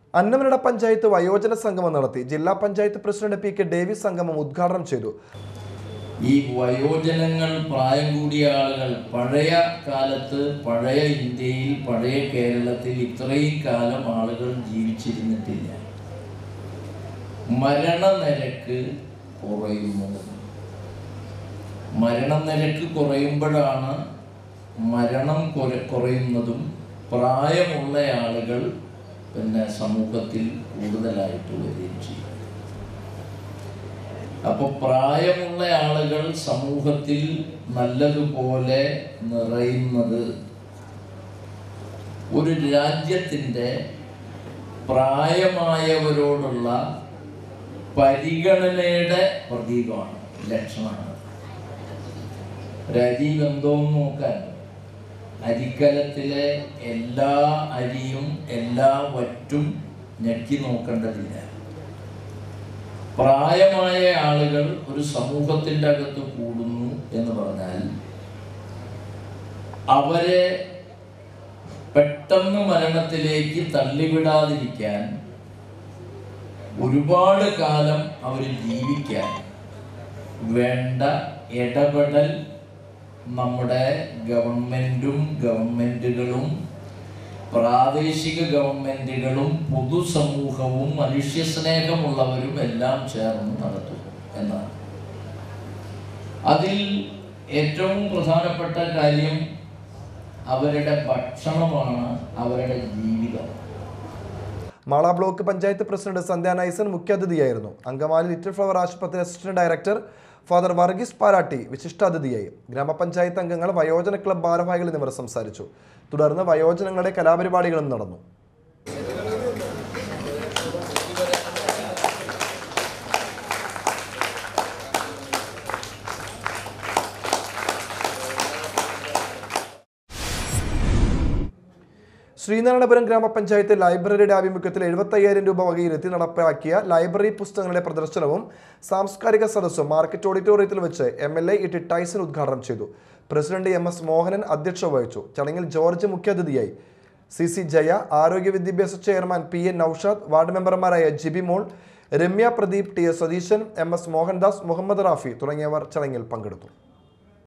അന്നമനട പഞ്ചായത്ത് വയോജന സംഗമം നടത്തി ജില്ലാ panchayat president P K Davis സംഗമം ഉദ്ഘാടനം ചെയ്തു ഈ വയോജനങ്ങൾ പ്രായം കൂടിയ ആളുകൾ പഴയ കാലത്ത് പഴയ ഇന്ത്യയിൽ പഴയ കേരളത്തിൽ ഇത്രയും കാലം ആളുകൾ ജീവിച്ചിരുന്നിട്ടില്ല മരണനിരക്ക് കുറയുന്നു മരണനിരക്ക് കുറയുമ്പോഴാണ് മരണം കുറ- കുറയുന്നതും പ്രായമുള്ള ആളുകൾ പിന്നെ സമൂഹത്തിൽ കൂടുതലായിട്ട് വരികയും ചെയ്യും അപ്പൊ പ്രായമുള്ള ആളുകൾ സമൂഹത്തിൽ നല്ലതുപോലെ നിറയുന്നത് ഒരു രാജ്യത്തിൻ്റെ പ്രായമായവരോടുള്ള പരിഗണനയുടെ പ്രതീകമാണ് ലക്ഷണമാണ് ഒരു അരി ബന്ധവും നോക്കാൻ അരിക്കലത്തിലെ എല്ലാ അരിയും എല്ലാ വറ്റും ഞെക്കി നോക്കേണ്ടതില്ല പ്രായമായ ആളുകൾ ഒരു സമൂഹത്തിൻ്റെ അകത്ത് കൂടുന്നു എന്ന് പറഞ്ഞാൽ അവരെ പെട്ടെന്ന് മരണത്തിലേക്ക് തള്ളിവിടാതിരിക്കാൻ ഒരുപാട് കാലം അവർ ജീവിക്കാൻ വേണ്ട ഇടപെടൽ നമ്മുടെ ഗവൺമെൻറ്റും ഗവൺമെൻറ്റുകളും പ്രാദേശിക ഗവൺമെൻറ്റുകളും പൊതുസമൂഹവും മനുഷ്യസ്നേഹമുള്ളവരും എല്ലാം ചേർന്ന് നടത്തുന്നു എന്നാണ് അതിൽ ഏറ്റവും പ്രധാനപ്പെട്ട കാര്യം അവരുടെ ഭക്ഷണമാണ് അവരുടെ ജീവിതം മാള ബ്ലോക്ക് പഞ്ചായത്ത് പ്രസിഡന്റ് സന്ധ്യ നൈസൻ മുഖ്യാതിഥിയായിരുന്നു അങ്കമാലി ലിറ്റിൽ ഫ്ലവർ ആശുപത്രി assistant director father Varghese Paratty വിശിഷ്ടാതിഥിയായി ഗ്രാമപഞ്ചായത്ത് അംഗങ്ങൾ വയോജന ക്ലബ് ഭാരവാഹികൾ എന്നിവർ സംസാരിച്ചു തുടർന്ന് വയോജനങ്ങളുടെ കലാപരിപാടികളും നടന്നു ശ്രീനാരായണപുരം ഗ്രാമപഞ്ചായത്ത് ലൈബ്രറിയുടെ ആഭിമുഖ്യത്തിൽ എഴുപത്തയ്യായിരം രൂപ വകയിരുത്തി നടപ്പാക്കിയ ലൈബ്രറി പുസ്തകങ്ങളുടെ പ്രദർശനവും സാംസ്കാരിക സദസ്സും മാർക്കറ്റ് ഓഡിറ്റോറിയത്തിൽ വെച്ച് M L A E T Tyson ഉദ്ഘാടനം ചെയ്തു പ്രസിഡന്റ് എം എസ് മോഹനൻ അധ്യക്ഷത വഹിച്ചു ചടങ്ങിൽ ജോർജ് മുഖ്യാതിഥിയായി സി സി ജയ ആരോഗ്യ വിദ്യാഭ്യാസ chairman P N Naushad ward മെമ്പർമാരായ Jibi Mol Ramya Pradeep T S Satheesan M S Mohandas Muhammad Rafi തുടങ്ങിയവർ ചടങ്ങിൽ പങ്കെടുത്തു